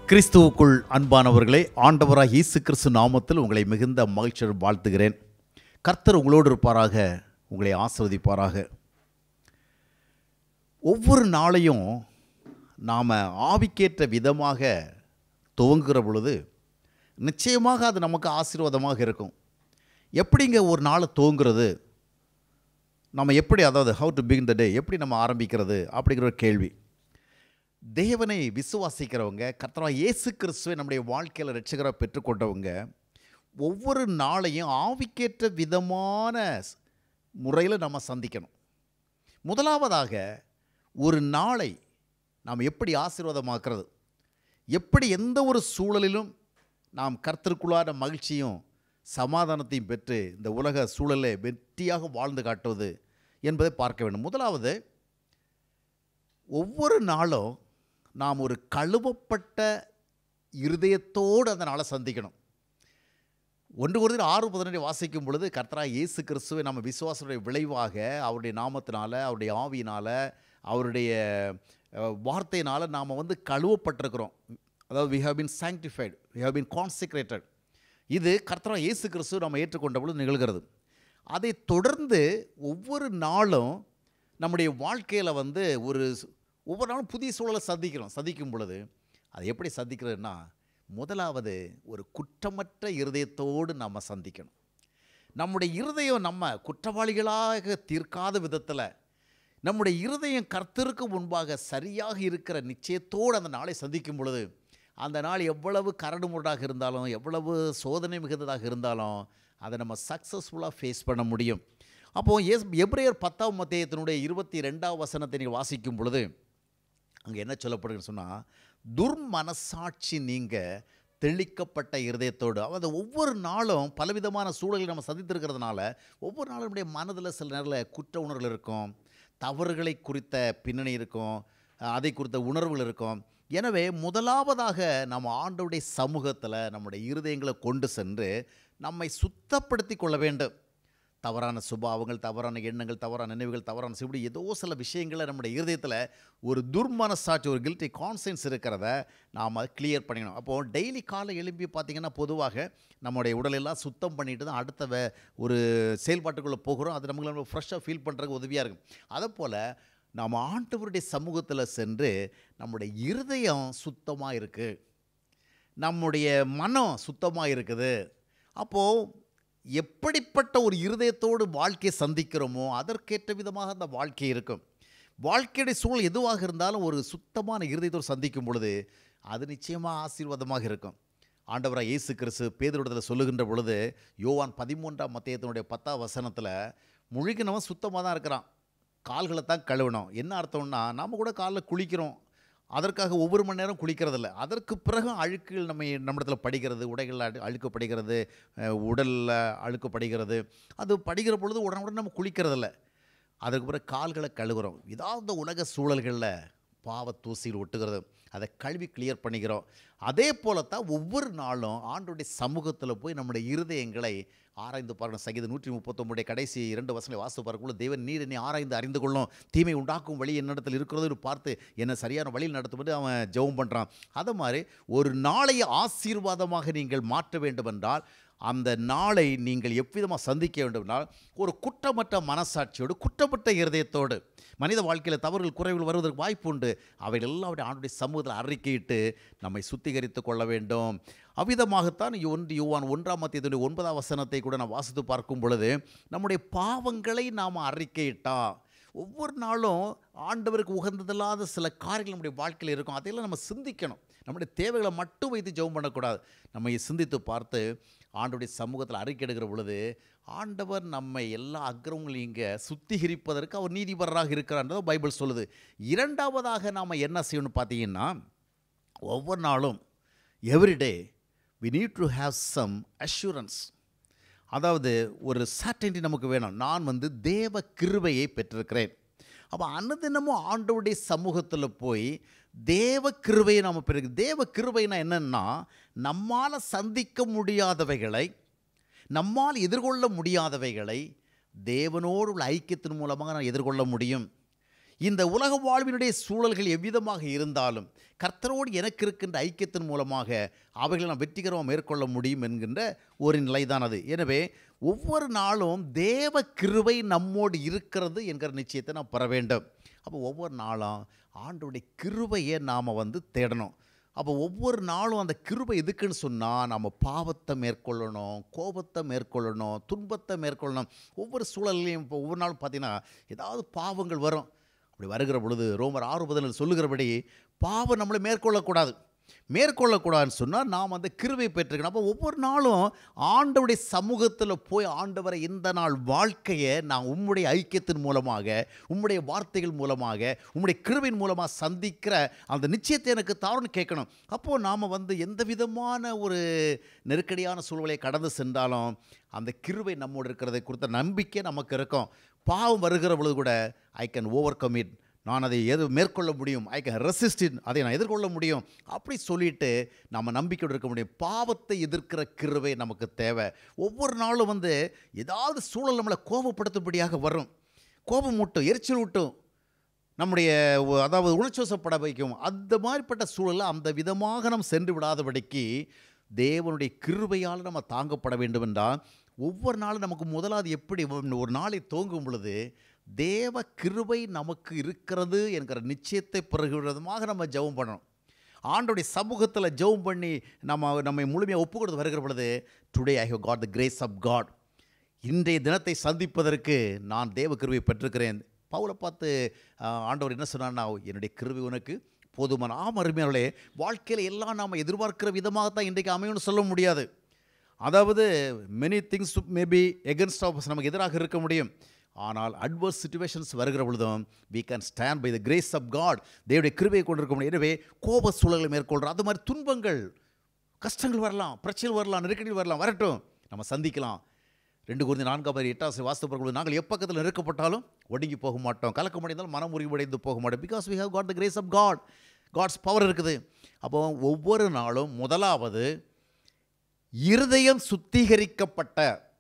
கிறிஸ்துவுக்குள் அன்பானவர்களே ஆண்டவராக இயேசு கிறிஸ்து நாமத்தில் உங்களை மிகுந்த மகிழ்ச்சியுடன் வாழ்த்துகிறேன் கர்த்தர் உங்களோடு இருப்பாராக உங்களை ஆசிர்வதிப்பாராக ஒவ்வொரு நாளையும் நாம் ஆவிக்கேற்ற விதமாக துவங்குகிற பொழுது நிச்சயமாக அது நமக்கு ஆசீர்வாதமாக இருக்கும் எப்படிங்க ஒரு நாளை துவங்குறது நம்ம எப்படி அதாவது how to begin the day எப்படி நம்ம ஆரம்பிக்கிறது அப்படிங்கிற ஒரு கேள்வி தேவனை விசுவாசிக்கிறவங்க கர்த்தராக இயேசு கிறிஸ்துவை நம்முடைய வாழ்க்கையில் ரட்சகராக பெற்றுக்கொண்டவங்க ஒவ்வொரு நாளையும் ஆவிக்கேற்ற விதமான முறையில் நம்ம சந்திக்கணும் முதலாவதாக ஒரு நாளை நாம் எப்படி ஆசீர்வாதமாக்குறது எப்படி எந்த ஒரு சூழலிலும் நாம் கர்த்தருக்குள்ளான மகிழ்ச்சியும் சமாதானத்தையும் பெற்று இந்த உலக சூழலை வெற்றியாக வாழ்ந்து காட்டுவது என்பதை பார்க்க வேண்டும் முதலாவது ஒவ்வொரு நாளும் நாம் ஒரு கழுவப்பட்ட இருதயத்தோடு அந்த நாளை சந்திக்கணும் ஒன்று ஒரு ஆறு பதினெட்டு வாசிக்கும் பொழுது கர்த்தரா இயேசு கிறிஸ்துவை நம்ம விசுவாசனுடைய விளைவாக அவருடைய நாமத்தினால அவருடைய ஆவியினால் அவருடைய அஹ், வார்த்தையினால் நாம் வந்து கழுவப்பட்டிருக்கிறோம் அதாவது we have been sanctified we have been consecrated இது கர்த்தரா இயேசு கிறிஸ்து நம்ம ஏற்றுக்கொண்ட பொழுது நிகழ்கிறது அதை தொடர்ந்து ஒவ்வொரு நாளும் நம்முடைய வாழ்க்கையில் வந்து ஒரு சு- ஒவ்வொரு நாளும் புதிய சூழலை சந்திக்கிறோம் சந்திக்கும் பொழுது அதை எப்படி சந்திக்கிறதுன்னா முதலாவது ஒரு குற்றமற்ற இருதயத்தோடு நம்ம சந்திக்கணும் நம்முடைய இருதயம் நம்ம குற்றவாளிகளாக தீர்க்காத விதத்தில் நம்முடைய இருதயம் கர்த்தருக்கு முன்பாக சரியாக இருக்கிற நிச்சயத்தோடு அந்த நாளை சந்திக்கும் பொழுது அந்த நாள் எவ்வளவு கரடுமுரடாக இருந்தாலும் எவ்வளவு சோதனை மிகுந்ததாக இருந்தாலும் அதை நம்ம சக்ஸஸ்ஃபுல்லாக ஃபேஸ் பண்ண முடியும் அப்போது எஸ் எப்ரேயர் பத்தாம் மத்தியத்தினுடைய இருபத்தி ரெண்டாம் வசனத்தை நீங்கள் வாசிக்கும் பொழுது அங்கே என்ன சொல்லப்படுதுன்னு சொன்னால் துர்மனசாட்சி நீங்கள் தெளிக்கப்பட்ட இருதயத்தோடு அதாவது ஒவ்வொரு நாளும் பலவிதமான சூழலை நம்ம சந்தித்திருக்கிறதுனால ஒவ்வொரு நாளும் நம்முடைய மனதில் சில நேரத்தில் குற்ற உணர்வுகள் இருக்கும் தவறுகளை குறித்த பின்னணி இருக்கும் அஹ் அதை குறித்த உணர்வுகள் இருக்கும் எனவே முதலாவதாக நம்ம ஆண்டவருடைய சமூகத்தில் நம்முடைய இருதயங்களை கொண்டு சென்று நம்மை சுத்தப்படுத்தி கொள்ள வேண்டும் தவறான சுபாவங்கள் தவறான எண்ணங்கள் தவறான நினைவுகள் தவறான இப்படி ஏதோ சில விஷயங்களை நம்முடைய இருதயத்தில் ஒரு துர்மனசாட்சி ஒரு கில்ட்டி கான்சியன்ஸ் இருக்கிறத நாம் கிளியர் பண்ணிக்கணும் அப்போது டெய்லி காலை எழும்பி பார்த்திங்கன்னா பொதுவாக நம்முடைய உடலெல்லாம் சுத்தம் பண்ணிட்டு தான் அடுத்த வே ஒரு செயல்பாட்டுக்குள்ளே போகிறோம் அது நமக்கு நம்ம ஃப்ரெஷ்ஷாக ஃபீல் பண்ணுறதுக்கு உதவியாக இருக்கும் அதை போல் நாம் ஆண்டவருடைய சமூகத்தில் சென்று நம்முடைய இருதயம் சுத்தமாக இருக்குது நம்முடைய மனம் சுத்தமாக இருக்குது அப்போது எப்படிப்பட்ட ஒரு இருதயத்தோடு வாழ்க்கையை சந்திக்கிறோமோ அதற்கேற்ற விதமாக அந்த வாழ்க்கை இருக்கும் வாழ்க்கையுடைய சூழல் எதுவாக இருந்தாலும் ஒரு சுத்தமான இருதயத்தோடு சந்திக்கும் பொழுது அது நிச்சயமாக ஆசீர்வாதமாக இருக்கும் ஆண்டவராக இயேசு கிறிஸ்து பேதரிடத்தில் சொல்லுகின்ற பொழுது யோவான் பதிமூன்றாம் மத்தியத்தினுடைய பத்தாம் வசனத்தில் முழுகினவன் சுத்தமாக தான் இருக்கிறான் கால்களை தான் கழுவணும் என்ன அர்த்தம்னா நாம் கூட காலில் குளிக்கிறோம் அதற்காக ஒவ்வொரு மணி நேரம் குளிக்கிறதில்ல அதற்கு பிறகு அழுக்குகள் நம்ம நம்மிடத்தில் படிக்கிறது உடைகளில் அழு அழுக்கப்படுகிறது உடலில் அழுக்கப்படுகிறது அது படிக்கிற பொழுது உடனுடன் நம்ம குளிக்கிறதில்ல அதுக்கு பிறகு கால்களை கழுவுறோம் ஏதாவது உலக சூழல்களில் பாவ தூசியில் ஒட்டுகிறது அதை கழுவி கிளியர் பண்ணிக்கிறோம் அதே போலத்தான் ஒவ்வொரு நாளும் ஆண்டுடைய சமூகத்தில் போய் நம்முடைய இருதயங்களை ஆராய்ந்து பாருங்கள் சங்கீத நூற்றி முப்பத்தொம்புடைய கடைசி இரண்டு வசனங்களை வாசித்து பார்க்கும்போது தேவன் நீர் என்னை ஆராய்ந்து அறிந்து கொள்ளும் தீமை உண்டாக்கும் வழி என்னிடத்தில் இருக்கிறது பார்த்து என்னை சரியான வழியில் நடத்தும்போது அவன் ஜெபம் பண்ணுறான் அதை மாதிரி ஒரு நாளைய ஆசீர்வாதமாக நீங்கள் மாற்ற வேண்டுமென்றால் அந்த நாளை நீங்கள் எவ்விதமாக சந்திக்க வேண்டுமென்றால் ஒரு குற்றமற்ற மனசாட்சியோடு குற்றப்பட்ட இருதயத்தோடு மனித வாழ்க்கையில் தவறுகள் குறைவுகள் வருவதற்கு வாய்ப்பு உண்டு அவைகள் எல்லாவற்றை ஆண்டுடைய சமூகத்தில் அறிக்கையிட்டு நம்மை சுத்திகரித்து கொள்ள வேண்டும் அவ்விதமாகத்தான் ஒன்று யுவான் ஒன்றாம் மத்தியத்துடைய ஒன்பதாம் வசனத்தை கூட நான் வாசித்து பார்க்கும் பொழுது நம்முடைய பாவங்களை நாம் அறிக்கையிட்டா ஒவ்வொரு நாளும் ஆண்டவருக்கு உகந்ததில்லாத சில காரியங்கள் நம்முடைய வாழ்க்கையில் இருக்கும் அதையெல்லாம் நம்ம சிந்திக்கணும் நம்முடைய தேவைகளை மட்டும் வைத்து ஜெபம் பண்ணக்கூடாது நம்ம சிந்தித்து பார்த்து ஆண்டவருடைய சமூகத்தில் அறிக்கை எடுக்கிற பொழுது ஆண்டவர் நம்மை எல்லா அக்கிரமங்களையும் இங்கே சுத்திகரிப்பதற்கு அவர் நீதிபரராக இருக்கிறான்றதை பைபிள் சொல்லுது இரண்டாவதாக நாம் என்ன செய்யணும்னு பார்த்தீங்கன்னா ஒவ்வொரு நாளும் everyday we need to have some assurance அதாவது ஒரு சர்டன்டி நமக்கு வேணும் நான் வந்து தேவ கிருபையை பெற்றிருக்கிறேன் அப்போ அன்னதினமும் ஆண்டவருடைய சமூகத்தில் போய் தேவ கிருபையை நாம் பெரு தேவ கிருபைனா என்னன்னா நம்மால் சந்திக்க முடியாதவைகளை நம்மால் எதிர்கொள்ள முடியாதவைகளை தேவனோடு உள்ள ஐக்கியத்தின் மூலமாக நான் எதிர்கொள்ள முடியும் இந்த உலக வாழ்வினுடைய சூழல்கள் எவ்விதமாக இருந்தாலும் கர்த்தரோடு எனக்கு இருக்கின்ற ஐக்கியத்தின் மூலமாக அவைகளை நாம் வெற்றிகரமாக மேற்கொள்ள முடியும் என்கின்ற ஒரு நிலைதான் அது எனவே ஒவ்வொரு நாளும் தேவ கிருபை நம்மோடு இருக்கிறது என்கிற நிச்சயத்தை நாம் பெற வேண்டும் அப்போ ஒவ்வொரு நாளும் ஆண்டோடைய கிருபையை நாம் வந்து தேடணும் அப்போ ஒவ்வொரு நாளும் அந்த கிருபை எதுக்குன்னு சொன்னால் நம்ம பாவத்தை மேற்கொள்ளணும் கோபத்தை மேற்கொள்ளணும் துன்பத்தை மேற்கொள்ளணும் ஒவ்வொரு சூழல்லையும் இப்போ ஒவ்வொரு நாளும் பார்த்தீங்கன்னா ஏதாவது பாவங்கள் வரும் அப்படி வருகிற பொழுது ரோமர் ஆறு பதினில் சொல்லுகிறபடி பாவம் நம்மளை மேற்கொள்ளக்கூடாது மேற்கொள்ளக்கூடாதுன்னு சொன்னால் நாம் அந்த கிருவை பெற்றுக்கணும் அப்போ ஒவ்வொரு நாளும் ஆண்டவருடைய சமூகத்தில் போய் ஆண்டவரை இந்த நாள் வாழ்க்கையை நான் உம்முடைய ஐக்கியத்தின் மூலமாக உம்முடைய வார்த்தைகள் மூலமாக உம்முடைய கிருவின் மூலமாக சந்திக்கிற அந்த நிச்சயத்தை எனக்கு தாருன்னு கேட்கணும் அப்போது நாம் வந்து எந்த விதமான ஒரு நெருக்கடியான சூழ்நிலையை கடந்து சென்றாலும் அந்த கிருவை நம்மோடு இருக்கிறதை குறித்த நம்பிக்கை நமக்கு இருக்கும் பாவம் வருகிற பொழுது கூட ஐ கேன் ஓவர் கமிட் நான் அதை எது மேற்கொள்ள முடியும் ஐ கேன் ரெசிஸ்ட் அதை நான் எதிர்கொள்ள முடியும் அப்படி சொல்லிட்டு நம்ம நம்பிக்கையோடு இருக்க முடியும் பாவத்தை எதிர்க்கிற கிருவை நமக்கு தேவை ஒவ்வொரு நாளும் வந்து ஏதாவது சூழல் நம்மளை கோபப்படுத்தும்படியாக வரும் கோபம் மூட்டும் எரிச்சல் ஊட்டும் நம்முடைய ஒ- அதாவது உணர்ச்சிவசப்பட வைக்கும் அந்த மாதிரிப்பட்ட சூழலில் அந்த விதமாக நாம் சென்று விடாதபடிக்கு தேவனுடைய கிருபையால் நம்ம தாங்கப்பட வேண்டும் என்றால் ஒவ்வொரு நாளும் நமக்கு முதலாவது எப்படி ஒரு நாளை தோங்கும் பொழுது தேவ கிருபை நமக்கு இருக்கிறது என்கிற நிச்சயத்தை பிறகு விதமாக நம்ம ஜெபம் பண்ணணும் ஆண்டோடைய சமூகத்தில் ஜெபம் பண்ணி நம்ம நம்மை முழுமையாக ஒப்பு கொடுத்து வருகிற பொழுது today I have got the grace of God இன்றைய தினத்தை சந்திப்பதற்கு நான் தேவ கிருபையை பெற்றிருக்கிறேன் பவுலை பார்த்து ஆஹ், ஆண்டவர் என்ன சொன்னார்னா என்னுடைய கிருபை உனக்கு போதுமான ஆம் அருமையாளே வாழ்க்கையில் எல்லாம் நாம் எதிர்பார்க்கிற விதமாகத்தான் இன்றைக்கு அமையும்னு சொல்ல முடியாது அதாவது many things maybe against of நமக்கு எதிராக இருக்க முடியும் ஆனால் அட்வர்ஸ் சுச்சுவேஷன்ஸ் வருகிற பொழுதும் we can stand by the grace of God தேவனுடைய கிருபையை கொண்டிருக்க முடியும் எனவே கோப சூழலை மேற்கொள்கிறோம் அது மாதிரி துன்பங்கள் கஷ்டங்கள் வரலாம் பிரச்சனைகள் வரலாம் நெருக்கடிகள் வரலாம் வரட்டும் நம்ம சந்திக்கலாம் ரெண்டு குறிஞ்சி நான்காம் பேர் எட்டாம் வாஸ்து பொருள் நாங்கள் எப்பக்கத்தில் நெருக்கப்பட்டாலும் ஒடுங்கி போக மாட்டோம் கலக்க முடிந்தாலும் மனம் முறிவடைந்து போக மாட்டோம் because we have got the grace of God God's power இருக்குது அப்போ ஒவ்வொரு நாளும் முதலாவது இருதயம் சுத்திகரிக்கப்பட்ட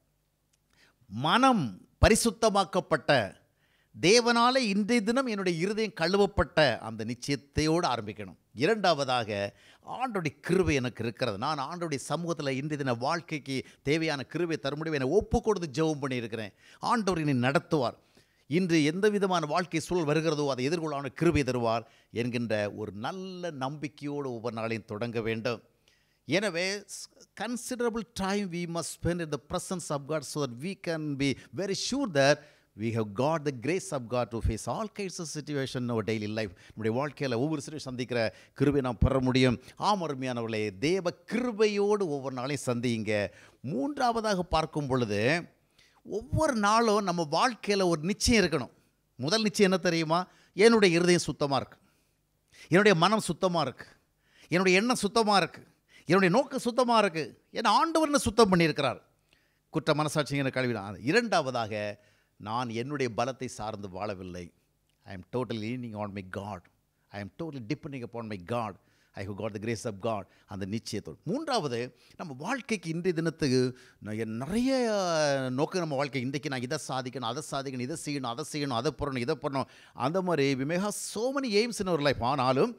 மனம் பரிசுத்தமாக்கப்பட்ட தேவனால இன்றைய தினம் என்னுடைய இருதயம் கழுவப்பட்ட அந்த நிச்சயத்தையோடு ஆரம்பிக்கணும் இரண்டாவதாக ஆண்டோடைய கிருபை எனக்கு இருக்கிறது நான் ஆண்டோடைய சமூகத்தில் இன்றைய தின வாழ்க்கைக்கு தேவையான கிருபை தர முடியும் என்னை ஒப்பு கொடுத்து ஜெபம் பண்ணியிருக்கிறேன் ஆண்டவர் என்னை நடத்துவார் இன்று எந்த விதமான வாழ்க்கை சூழல் வருகிறதோ அதை எதிர்கொள்ளான கிருபை தருவார் என்கின்ற ஒரு நல்ல நம்பிக்கையோடு ஒவ்வொரு நாளையும் தொடங்க வேண்டும் எனவே considerable time we must spend in the presence of God so that we can be very sure that we have got the grace of God to face all kinds of situation our daily life நம்முடைய வாழ்க்கையில் ஒவ்வொரு சிறு சந்திக்கிற கிருபை நாம் பெற முடியும் ஆம் அருமையானவர்களே தேவ கிருபையோடு ஒவ்வொரு நாளையும் சந்தியுங்க மூன்றாவதாக பார்க்கும் பொழுது ஒவ்வொரு நாளும் நம்ம வாழ்க்கையில் ஒரு நிச்சயம் இருக்கணும் முதல் நிச்சயம் என்ன தெரியுமா என்னுடைய இருதயம் சுத்தமாக இருக்கு என்னுடைய மனம் சுத்தமாக இருக்கு என்னுடைய எண்ணம் சுத்தமாக இருக்கு என்னுடைய நோக்கம் சுத்தமாக இருக்கு ஏன்னா ஆண்டவர்னு சுத்தம் பண்ணியிருக்கிறார் குற்ற மனசாட்சிங்கிற கல்விதான் இரண்டாவதாக நான் என்னுடைய பலத்தை சார்ந்து வாழவில்லை I am totally leaning on my God I am totally depending upon my God I have got the grace of God அந்த நிச்சயத்தோடு மூன்றாவது நம்ம வாழ்க்கைக்கு இன்றைய தினத்துக்கு நான் என் நிறைய நோக்கம் நம்ம வாழ்க்கை இன்றைக்கு நான் இதை சாதிக்கணும் அதை சாதிக்கணும் இதை செய்யணும் அதை செய்யணும் அதை பண்ணணும் இதை பண்ணணும் அந்த மாதிரி we may have so many aims in ஒரு லைஃப் ஆனாலும்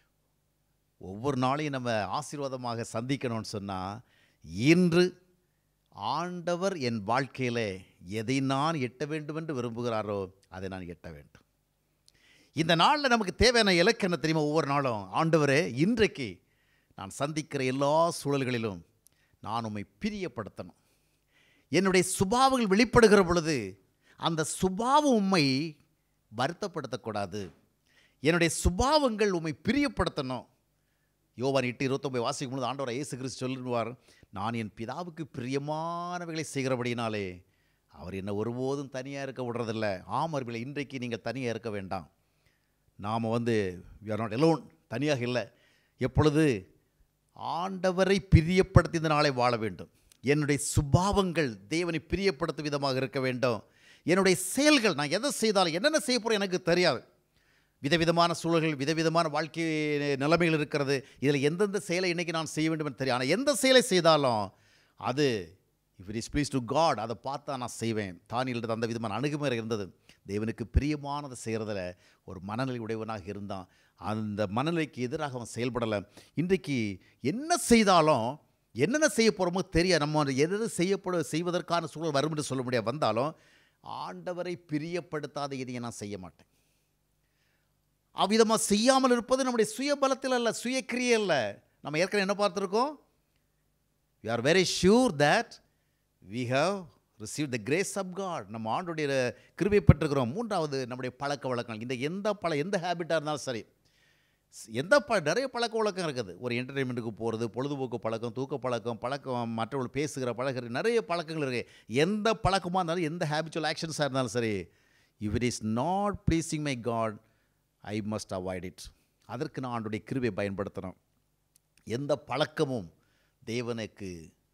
ஒவ்வொரு நாளையும் நம்ம ஆசீர்வாதமாக சந்திக்கணும்னு சொன்னால் இன்று ஆண்டவர் என் வாழ்க்கையில் எதை நான் எட்ட வேண்டும் என்று விரும்புகிறாரோ அதை நான் எட்ட வேண்டும் இந்த நாளில் நமக்கு தேவையான இலக்கு என்ன தெரியுமா ஒவ்வொரு நாளும் ஆண்டவரே இன்றைக்கு நான் சந்திக்கிற எல்லா சூழல்களிலும் நான் உம்மை பிரியப்படுத்தணும் என்னுடைய சுபாவங்கள் வெளிப்படுகிற பொழுது அந்த சுபாவ உம்மை வருத்தப்படுத்தக்கூடாது என்னுடைய சுபாவங்கள் உம்மை பிரியப்படுத்தணும் யோவான் எட்டு இருபத்தொம்பது வாசிக்கும் பொழுது ஆண்டவர் இயேசு கிறிஸ்து சொல்லுவார் நான் என் பிதாவுக்கு பிரியமானவைகளை செய்கிறபடினாலே அவர் என்னை ஒருபோதும் தனியாக இருக்க விடுறதில்ல ஆமர்களை இன்றைக்கு நீங்கள் தனியாக இருக்க வேண்டாம் நாம் வந்து we are நாட் alone தனியாக இல்லை எப்பொழுது ஆண்டவரை பிரியப்படுத்தி இந்த நாளை வாழ வேண்டும் என்னுடைய சுபாவங்கள் தேவனை பிரியப்படுத்தும் விதமாக இருக்க வேண்டும் என்னுடைய செயல்கள் நான் எதை செய்தாலும் என்னென்ன செய்ய போகிறேன் எனக்கு தெரியாது விதவிதமான சூழல்கள் விதவிதமான வாழ்க்கை நிலைமைகள் இருக்கிறது இதில் எந்தெந்த செயலை இன்றைக்கி நான் செய்ய வேண்டும் என்று தெரியும் ஆனால் எந்த செயலை செய்தாலும் அது if it is please to God அதை பார்த்தா நான் செய்வேன் தானியல்கிட்ட அந்த விதமான அணுகுமுறை இருந்தது தேவனுக்கு பிரியமானதை செய்கிறதுல ஒரு மனநிலை உடையவனாக இருந்தான் அந்த மனநிலைக்கு எதிராக அவன் செயல்படலை இன்றைக்கு என்ன செய்தாலும் என்னென்ன செய்ய போகிறோமோ தெரியாது நம்ம எது எது செய்யப்பட செய்வதற்கான சூழல் வரும் என்று சொல்ல முடியாது வந்தாலும் ஆண்டவரை பிரியப்படுத்தாத எதையும் நான் செய்ய மாட்டேன் அவ்விதமாக செய்யாமல் இருப்பது நம்முடைய சுயபலத்தில் அல்ல சுயக்கிரியை அல்ல நம்ம ஏற்கனவே என்ன பார்த்துருக்கோம் we are very sure that we have receive the grace of God நம்ம ஆண்டுடைய கிருபை பெற்றுக்கிறோம் மூன்றாவது நம்முடைய பழக்க வழக்கங்கள் இந்த எந்த பழ எந்த ஹேபிட்டாக இருந்தாலும் சரி ஸ்- எந்த ப நிறைய பழக்க வழக்கம் இருக்குது ஒரு என்டர்டெயின்மெண்ட்டுக்கு போகிறது பொழுதுபோக்கு பழக்கம் தூக்க பழக்கம் பழக்கம் மற்றவர்கள் பேசுகிற பழகிறது நிறைய பழக்கங்கள் இருக்குது எந்த பழக்கமாக இருந்தாலும் எந்த ஹேபிச்சுவல் ஆக்ஷன்ஸாக இருந்தாலும் சரி if it is not pleasing my God I must avoid it அதற்கு நான் ஆண்டுடைய கிருபை பயன்படுத்தணும் எந்த பழக்கமும் தேவனுக்கு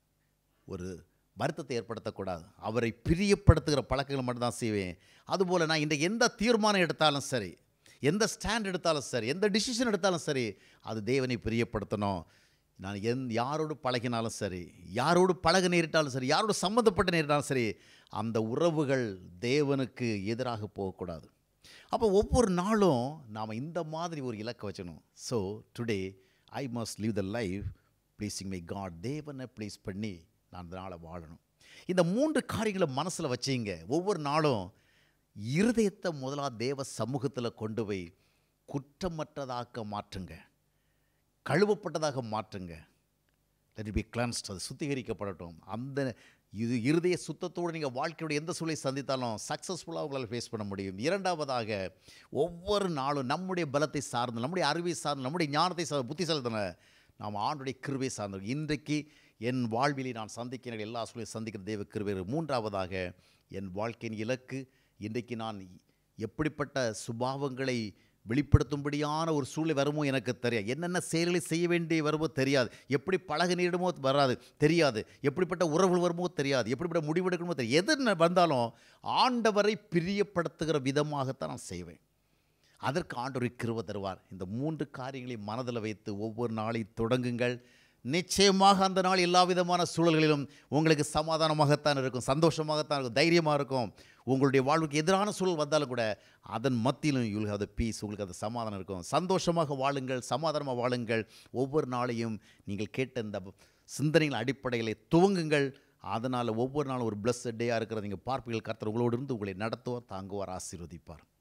ஒரு வருத்தத்தை ஏற்படுத்தக்கூடாது அவரை பிரியப்படுத்துகிற பழக்கங்களை மட்டும்தான் செய்வேன் அதுபோல் நான் இந்த எந்த தீர்மானம் எடுத்தாலும் சரி எந்த ஸ்டாண்ட் எடுத்தாலும் சரி எந்த டிசிஷன் எடுத்தாலும் சரி அது தேவனை பிரியப்படுத்தணும் நான் எந் யாரோடு பழகினாலும் சரி யாரோடு பழக நேரிட்டாலும் சரி யாரோடு சம்மந்தப்பட்ட நேரிட்டாலும் சரி அந்த உறவுகள் தேவனுக்கு எதிராக போகக்கூடாது அப்போ ஒவ்வொரு நாளும் நாம் இந்த மாதிரி ஒரு இலக்கை வச்சணும் so today I must live the life pleasing my God தேவனை ப்ளீஸ் பண்ணி நான் அந்த நாளை வாழணும் இந்த மூன்று காரியங்களை மனசில் வச்சிங்க ஒவ்வொரு நாளும் இருதயத்தை முதலாக தேவ சமூகத்தில் கொண்டு போய் குற்றமற்றதாக்க மாற்றுங்க கழுவப்பட்டதாக மாற்றுங்க let it be cleansed அது சுத்திகரிக்கப்படட்டும் அந்த இது இருதய சுத்தத்தோடு நீங்கள் வாழ்க்கையோட எந்த சூழலை சந்தித்தாலும் சக்ஸஸ்ஃபுல்லாக உங்களால் ஃபேஸ் பண்ண முடியும் இரண்டாவதாக ஒவ்வொரு நாளும் நம்முடைய பலத்தை சார்ந்து நம்முடைய அறிவை சார்ந்து நம்முடைய ஞானத்தை சார்ந்து புத்திசாலித்தன நாம் ஆண்டுடைய கிருபை சார்ந்தோம் இன்றைக்கு என் வாழ்விலே நான் சந்திக்கிற எல்லா சூழலையும் சந்திக்கிற தெய்வ கிருபை மூன்றாவதாக என் வாழ்க்கையின் இலக்கு இன்றைக்கு நான் எப்படிப்பட்ட சுபாவங்களை வெளிப்படுத்தும்படியான ஒரு சூழ்நிலை வருமோ எனக்கு தெரியாது என்னென்ன செயல்களை செய்ய வேண்டிய வருமோ தெரியாது எப்படி பழக நேரிடுமோ வராது தெரியாது எப்படிப்பட்ட உறவுகள் வருமோ தெரியாது எப்படிப்பட்ட முடிவெடுக்கணுமோ தெரியாது எது ந- வந்தாலும் ஆண்டவரை பிரியப்படுத்துகிற விதமாகத்தான் நான் செய்வேன் அதற்கு ஆண்டவர் கிருபை தருவார் இந்த மூன்று காரியங்களை மனதில் வைத்து ஒவ்வொரு நாளையும் தொடங்குங்கள் நிச்சயமாக அந்த நாள் எல்லா விதமான சூழல்களிலும் உங்களுக்கு சமாதானமாகத்தான் இருக்கும் சந்தோஷமாகத்தான் இருக்கும் தைரியமாக இருக்கும் உங்களுடைய வாழ்வுக்கு எதிரான சூழல் வந்தாலும் கூட அதன் மத்தியிலும் யூல் ஹவ் த பீஸ் உங்களுக்கு அந்த சமாதானம் இருக்கும் சந்தோஷமாக வாழுங்கள் சமாதானமாக வாழுங்கள் ஒவ்வொரு நாளையும் நீங்கள் கேட்ட இந்த சிந்தனைகள் அடிப்படையில் துவங்குங்கள் அதனால் ஒவ்வொரு நாளும் ஒரு பிளஸ் டேயாக இருக்கிறத நீங்கள் பார்ப்பீர்கள் கர்த்தர் உங்களோடு இருந்து உங்களை நடத்துவார் தாங்குவார் ஆசீர்வதிப்பார்